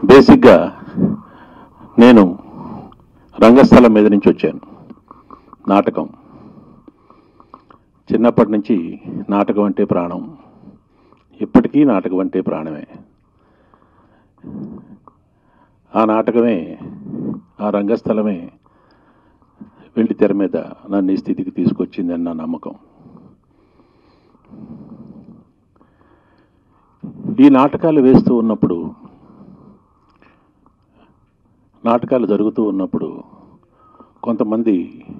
బేసిక్గా నేను రంగస్థలం మీద నుంచి వచ్చాను నాటకం చిన్నప్పటి నుంచి నాటకం అంటే ప్రాణం ఇప్పటికీ నాటకం అంటే ప్రాణమే ఆ నాటకమే ఆ రంగస్థలమే వెండి తెర మీద నన్ను ఈ స్థితికి తీసుకొచ్చిందని నా నమ్మకం ఈ నాటకాలు వేస్తూ ఉన్నప్పుడు నాటకాలు జరుగుతూ ఉన్నప్పుడు కొంతమంది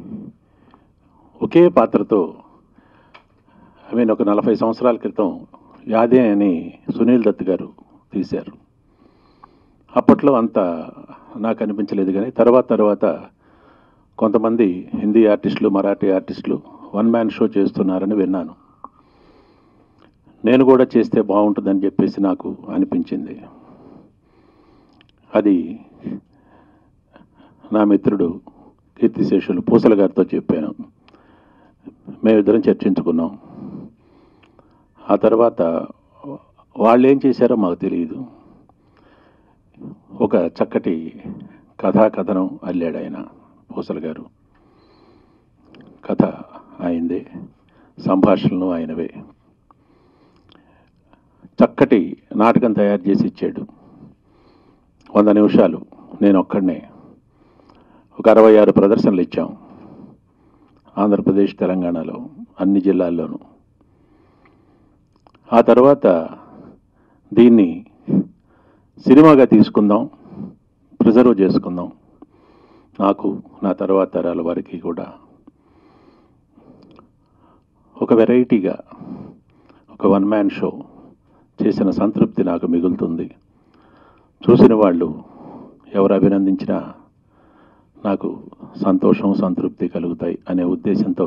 ఒకే పాత్రతో ఐ మీన్ ఒక నలభై సంవత్సరాల క్రితం యాదే అని సునీల్ దత్ గారు తీశారు అప్పట్లో అంత నాకు అనిపించలేదు కానీ తర్వాత తర్వాత కొంతమంది హిందీ ఆర్టిస్టులు మరాఠీ ఆర్టిస్టులు వన్ మ్యాన్ షో చేస్తున్నారని విన్నాను నేను కూడా చేస్తే బాగుంటుందని చెప్పేసి నాకు అనిపించింది అది నా మిత్రుడు కీర్తిశేషులు పూసల గారితో చెప్పాను మేమిద్దరం చర్చించుకున్నాం ఆ తర్వాత వాళ్ళు ఏం చేశారో మాకు తెలియదు ఒక చక్కటి కథా కథనం అల్లాడు ఆయన పూసల గారు కథ ఆయనదే సంభాషణలు ఆయనవే చక్కటి నాటకం తయారు చేసి ఇచ్చాడు వంద నిమిషాలు నేను ఒక్కడనే ఒక అరవై ఆరు ప్రదర్శనలు ఇచ్చాం ఆంధ్రప్రదేశ్ తెలంగాణలో అన్ని జిల్లాల్లోనూ ఆ తర్వాత దీన్ని సినిమాగా తీసుకుందాం ప్రిజర్వ్ చేసుకుందాం నాకు నా తర్వాత తరాల వారికి కూడా ఒక వెరైటీగా ఒక వన్ మ్యాన్ షో చేసిన సంతృప్తి నాకు మిగులుతుంది చూసిన వాళ్ళు ఎవరు అభినందించినా నాకు సంతోషం సంతృప్తి కలుగుతాయి అనే ఉద్దేశంతో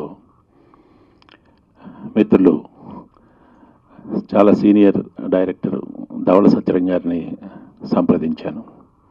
మిత్రులు చాలా సీనియర్ డైరెక్టర్ ధవళ సత్యరం గారిని సంప్రదించాను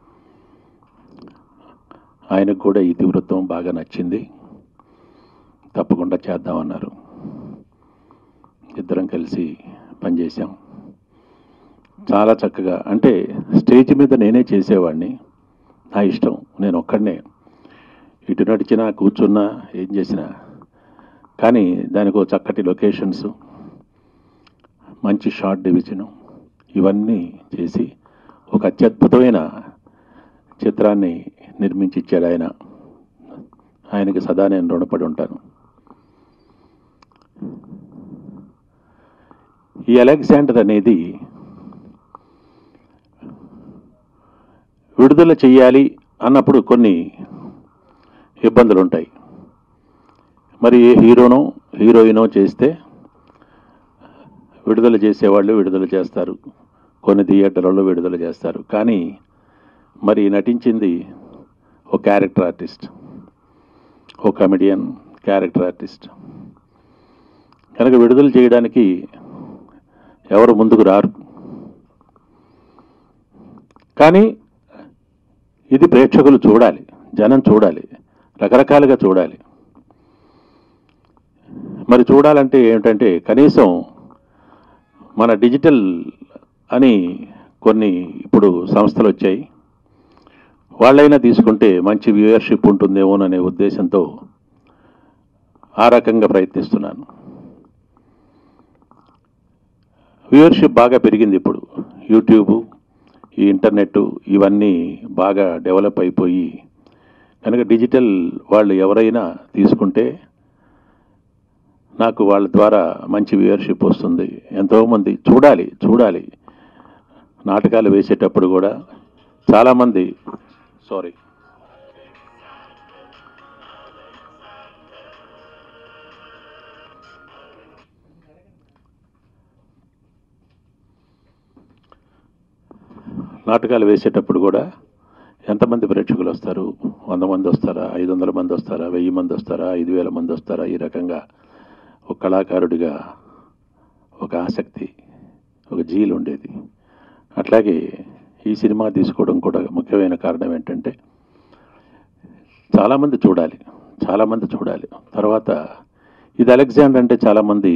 ఆయనకు కూడా ఈ తీవ్రత్వం బాగా నచ్చింది తప్పకుండా చేద్దామన్నారు ఇద్దరం కలిసి పనిచేశాం చాలా చక్కగా అంటే స్టేజ్ మీద నేనే చేసేవాడిని నా ఇష్టం నేను ఒక్కడనే ఇటు నడిచినా కూర్చున్నా ఏం చేసినా కానీ దానికి ఒక చక్కటి లొకేషన్స్ మంచి షార్ట్ డివిజను ఇవన్నీ చేసి ఒక అత్యద్భుతమైన చిత్రాన్ని నిర్మించి ఇచ్చాడు ఆయన ఆయనకి సదా నేను రుణపడి ఉంటాను ఈ అలెగ్జాండర్ అనేది విడుదల చెయ్యాలి అన్నప్పుడు కొన్ని ఇబ్బందులు ఉంటాయి మరి ఏ హీరోనో హీరోయినో చేస్తే విడుదల చేసేవాళ్ళు విడుదల చేస్తారు కొన్ని థియేటర్లలో విడుదల చేస్తారు కానీ మరి నటించింది ఒక క్యారెక్టర్ ఆర్టిస్ట్ ఓ కమెడియన్ క్యారెక్టర్ ఆర్టిస్ట్ కనుక విడుదల చేయడానికి ఎవరు ముందుకు రారు కానీ ఇది ప్రేక్షకులు చూడాలి జనం చూడాలి రకరకాలుగా చూడాలి మరి చూడాలంటే ఏమిటంటే కనీసం మన డిజిటల్ అని కొన్ని ఇప్పుడు సంస్థలు వచ్చాయి వాళ్ళైనా తీసుకుంటే మంచి వ్యూయర్షిప్ ఉంటుందేమోననే ఉద్దేశంతో ఆ రకంగా ప్రయత్నిస్తున్నాను వ్యూయర్షిప్ బాగా పెరిగింది ఇప్పుడు యూట్యూబ్ ఈ ఇంటర్నెట్ ఇవన్నీ బాగా డెవలప్ అయిపోయి కనుక డిజిటల్ వాళ్ళు ఎవరైనా తీసుకుంటే నాకు వాళ్ళ ద్వారా మంచి వ్యూయర్షిప్ వస్తుంది ఎంతోమంది చూడాలి చూడాలి నాటకాలు వేసేటప్పుడు కూడా చాలామంది సారీ నాటకాలు వేసేటప్పుడు కూడా ఎంతమంది ప్రేక్షకులు వస్తారు వంద మంది వస్తారా ఐదు వందల మంది వస్తారా వెయ్యి మంది వస్తారా ఐదు వేల మంది వస్తారా ఈ రకంగా ఒక కళాకారుడిగా ఒక ఆసక్తి ఒక జీలు ఉండేది అట్లాగే ఈ సినిమా తీసుకోవడం కూడా ముఖ్యమైన కారణం ఏంటంటే చాలామంది చూడాలి చాలామంది చూడాలి తర్వాత ఇది అలెగ్జాండర్ అంటే చాలామంది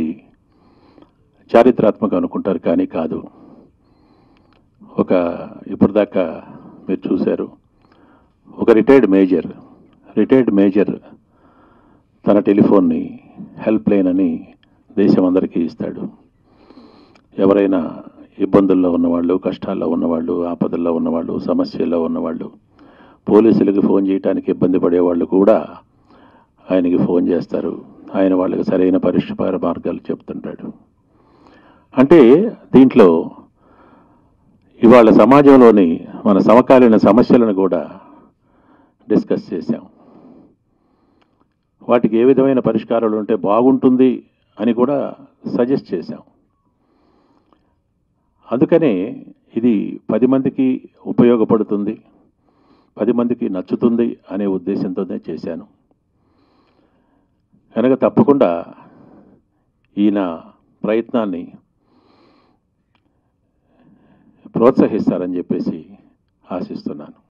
చారిత్రాత్మక అనుకుంటారు కానీ కాదు ఒక ఇప్పటిదాకా మీరు చూశారు ఒక రిటైర్డ్ మేజర్ రిటైర్డ్ మేజర్ తన టెలిఫోన్ని హెల్ప్ లైన్ అని దేశం అందరికీ ఇస్తాడు ఎవరైనా ఇబ్బందుల్లో ఉన్నవాళ్ళు కష్టాల్లో ఉన్నవాళ్ళు ఆపదల్లో ఉన్నవాళ్ళు సమస్యల్లో ఉన్నవాళ్ళు పోలీసులకు ఫోన్ చేయడానికి ఇబ్బంది పడేవాళ్ళు కూడా ఆయనకి ఫోన్ చేస్తారు ఆయన వాళ్ళకి సరైన పరిష్కార మార్గాలు చెప్తుంటాడు అంటే దీంట్లో ఇవాళ సమాజంలోని మన సమకాలీన సమస్యలను కూడా డిస్కస్ చేశాం వాటికి ఏ విధమైన పరిష్కారాలు ఉంటే బాగుంటుంది అని కూడా సజెస్ట్ చేశాం అందుకనే ఇది పది మందికి ఉపయోగపడుతుంది పది మందికి నచ్చుతుంది అనే ఉద్దేశంతోనే చేశాను కనుక తప్పకుండా ఈయన ప్రయత్నాన్ని ప్రోత్సహిస్తారని చెప్పేసి ఆశిస్తున్నాను